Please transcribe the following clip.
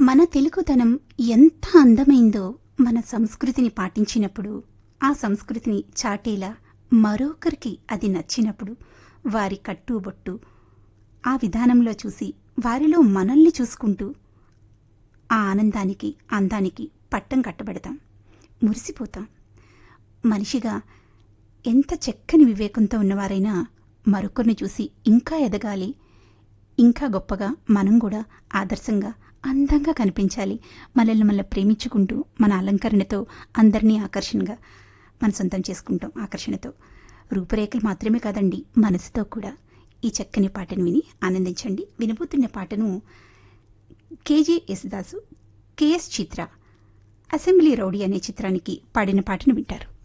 మన తెలుగుతనం ఎంత అందమైందో మన సంస్కృతిని పాటించినప్పుడు ఆ సంస్కృతిని చాటేలా మరొకరికి అది నచ్చినప్పుడు వారి కట్టుబొట్టు ఆ విధానంలో చూసి వారిలో మనల్ని చూసుకుంటూ ఆ ఆనందానికి అందానికి పట్టం కట్టబెడతాం మురిసిపోతాం మనిషిగా ఎంత చక్కని వివేకంతో ఉన్నవారైనా మరొకరిని చూసి ఇంకా ఎదగాలి ఇంకా గొప్పగా మనం కూడా ఆదర్శంగా అందంగా కనిపించాలి మనల్ని మన ప్రేమించుకుంటూ మన అలంకరణతో అందరినీ ఆకర్షణగా మన సొంతం చేసుకుంటాం ఆకర్షణతో రూపురేఖలు మాత్రమే కాదండి మనసుతో కూడా ఈ చక్కని పాటను విని ఆనందించండి వినబోతున్న పాటను K J Yesudas K S Chitra assembly rowdy అనే చిత్రానికి పాడిన పాటను వింటారు